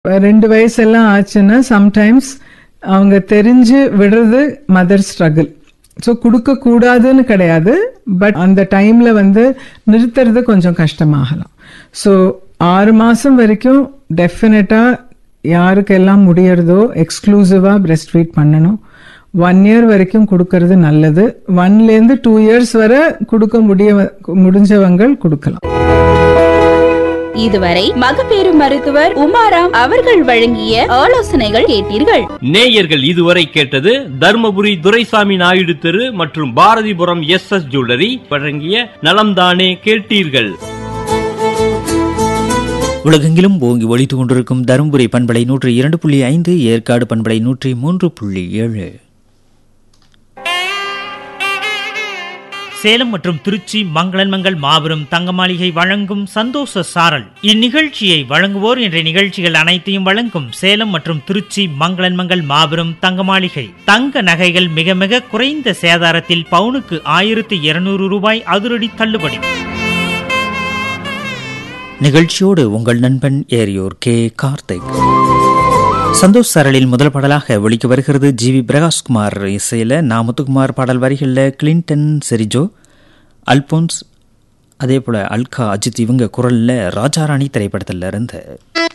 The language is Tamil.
ரெண்டு வயசெல்லாம் ஆச்சுன்னா சம்டைம்ஸ் அவங்க தெரிஞ்சு விடுறது மதர் ஸ்ட்ரகிள் ஸோ கொடுக்க கூடாதுன்னு கிடையாது பட் அந்த டைம்ல வந்து நிறுத்துறது கொஞ்சம் கஷ்டமாகலாம் ஸோ ஆறு மாசம் வரைக்கும் டெஃபினட்டா யாருக்கெல்லாம் முடியறதோ எக்ஸ்க்ளூசிவா பிரஸ்ட் ஃபீட் பண்ணணும் ஒன் இயர் வரைக்கும் கொடுக்கறது நல்லது ஒன்லேருந்து டூ இயர்ஸ் வரை கொடுக்க முடிய முடிஞ்சவங்கள் கொடுக்கலாம் இதுவரை மகப்பேறு மருத்துவர் உமாராம் அவர்கள் வழங்கிய ஆலோசனைகள் கேட்டீர்கள் நேயர்கள் இதுவரை கேட்டது தர்மபுரி துரைசாமி நாயுடு தெரு மற்றும் பாரதிபுரம் எஸ் எஸ் ஜுவல்லரி வழங்கிய நலம்தானே கேட்டீர்கள் உலகெங்கிலும் ஓங்கி ஒழித்துக் கொண்டிருக்கும் தருமபுரி பண்பலை நூற்றி இரண்டு புள்ளி ஐந்து ஏற்காடு பண்பலை நூற்றி மூன்று புள்ளி ஏழு சேலம் மற்றும் திருச்சி மங்களன்மங்கள் மாபெரும் தங்க மாளிகை வழங்கும் சந்தோஷ சாரல் இந்நிகழ்ச்சியை வழங்குவோர் என்ற நிகழ்ச்சிகள் அனைத்தையும் வழங்கும் சேலம் மற்றும் திருச்சி மங்களன்மங்கள் மாபெரும் தங்க மாளிகை தங்க நகைகள் மிக மிக குறைந்த சேதாரத்தில் பவுனுக்கு ஆயிரத்தி இருநூறு ரூபாய் அதிரடி தள்ளுபடி நிகழ்ச்சியோடு உங்கள் நண்பன் ஏரியோர் கே கார்த்திக் சந்தோஷ் சரளில் முதல் பாடலாக ஒழிக்க வருகிறது ஜி வி பிரகாஷ்குமார் இசையில் நாமுத்துக்குமார் பாடல் வரிகளில் கிளின்டன் செரிஜோ அல்போன்ஸ் அதே போல் அல்கா அஜித் இவங்க குரலில் ராஜாராணி திரைப்படத்தில் இருந்து